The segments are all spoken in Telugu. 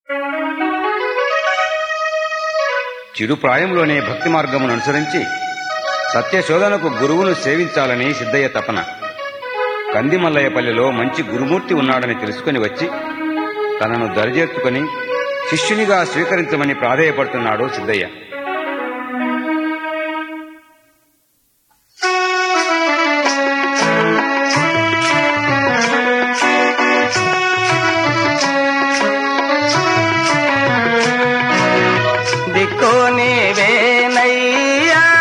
చిరుప్రాయంలోనే భక్తి మార్గమును అనుసరించి సత్యశోధనకు గురువును సేవించాలని సిద్ధయ్య తపన కందిమల్లయ్యపల్లిలో మంచి గురుమూర్తి ఉన్నాడని తెలుసుకుని వచ్చి తనను దరిచేర్చుకుని శిష్యునిగా స్వీకరించమని ప్రాధేయపడుతున్నాడు సిద్ధయ్య దిక్కు నీవేనయ్యా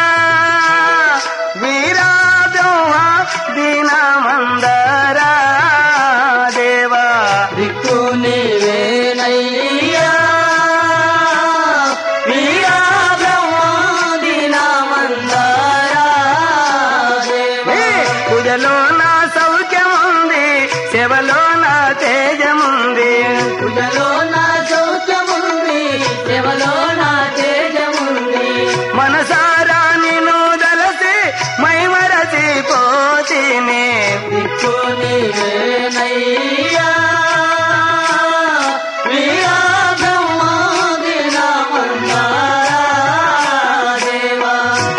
వీరాజోహ దీనమందరా దేవా దిక్కు నీవేనయ్యా వీరా బ్రహ్మాదినామందరా దేవా. ఏ పూజలో నా సౌఖ్యముంది సేవలో నా తేజముంది పూజలో నా సౌఖ్యముంది సేవలో నా తేజముంది మనసారా నిన్ను దలసి మైమరచి పోతిని దిక్కు నీవేనయ్యా వీరా బ్రహ్మాదినామందరా దేవా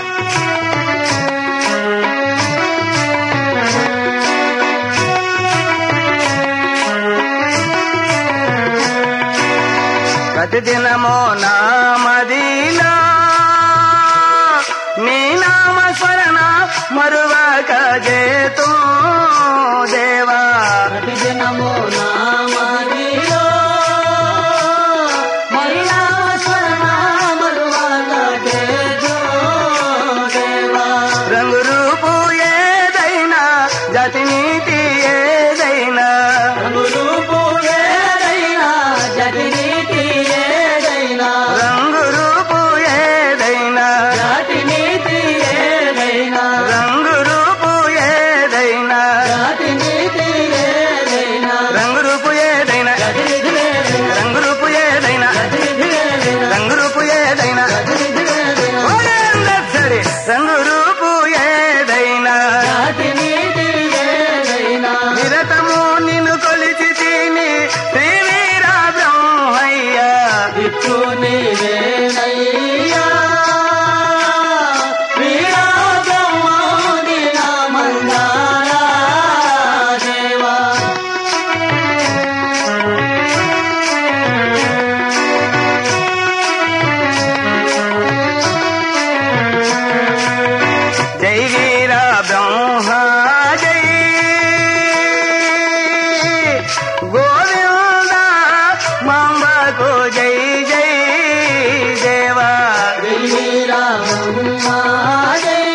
ప్రతిదినమో నామదిలో నీ నామ స్మరణ మరువక చేతూ దేవా ప్రతిదినము నామదిలో మరినామ స్మరణ మరువక చేతో దేవా. రంగు రూపు ఏదైనా జాతి నీతి ఏదైనా రంగు రూపు ఏదైనా, జతి నీతి ఏదైనా, రంగు రూపు ఏదైనా జాతి నీతి ఏదైనా, రంగు రూపు ఏదైనా జాతి నీతి ఏదైనా, రంగు రూపు ఏదైనా జతి నీతి ఏదైనా, రంగు రూపు ఏదైనా జతి నీతి ఏదైనా, రంగు రూపు ఏదైనా జతి నీతి ఏదైనా, సరే రంగు రూపు ఏదైనా జాతి నీతి ఏదైనా నిరతము నిన్ను కొలిచి తిని శ్రీవీర బ్రహ్మయ్య దిక్కు నీవేనయ్యా వీరా బ్రహ్మాదినామందరా దేవా. జై వీర బ్రహ్మ జై గోవింద మాంబకు జై జై దేవా జై వీరా బ్రహ్మా జై.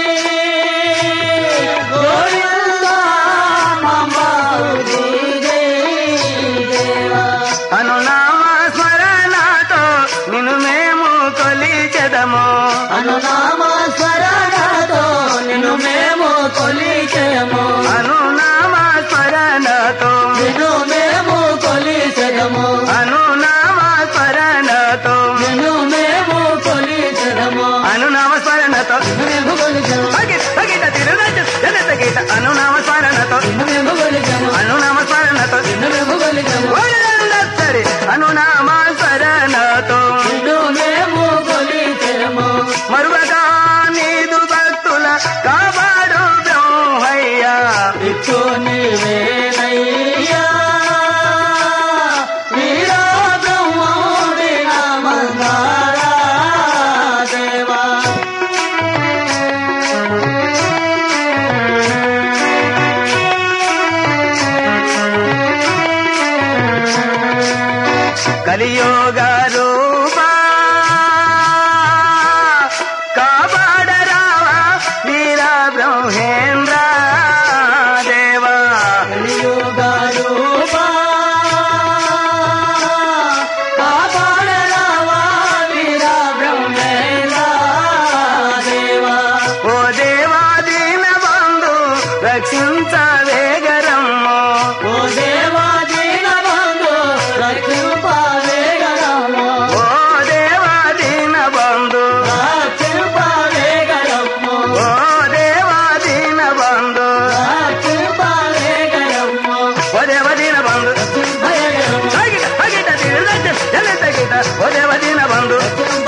గోవిందా మమ్మావుది జై దేవా. అనునామ స్మరణతో నిన్ను మేము కొలిచెదము అనునామ స్మరణతో నిన్ను మేము కొలిచెము అనునామ స్మరణతో నిన్ను మేము కొలిచెదము అనునామ స్మరణతో నిన్ను మేము కొలిచెదము అనునామ స్మరణతో నిన్ను మేము కొలిచెము తగిట తగిట తిరురాజు జనత గీత అనునామ స్మరణతో నిన్ను మేము కొలిచెము అనునామ స్మరణతో నిన్ను మేము కొలిచెము సరి అనునామ స్మరణతో నిన్ను మేము కొలిచెము మరువగా నీదు భక్తుల కాపాడు బ్రహ్మయ్య దిక్కు నీవేనయ్యా వీరా బ్రహ్మోడి నామందారా దేవా కలియోగ రూపా కాపాడరావా వీర బ్రహ్మేంద్ర దేవా కలియుగరూపా, కాపాడరావా వీరా బ్రహ్మేంద్ర దేవా. ఓ దేవా దీన బంధు రక్షించవేగరమ్ము ఓ దేవా దీనబంధు రక్షింపవేగరము. ఓ దేవా దీన బంధు రక్షింపవేగరము. ఓ దేవా దీన బంధు రక్షింపవేగరము. ఓ దేవ దీన బంధు రక్షింపవేగరము. అగిట అగిట తిరురాజు జనత గీత ఓ దేవ దీన బంధు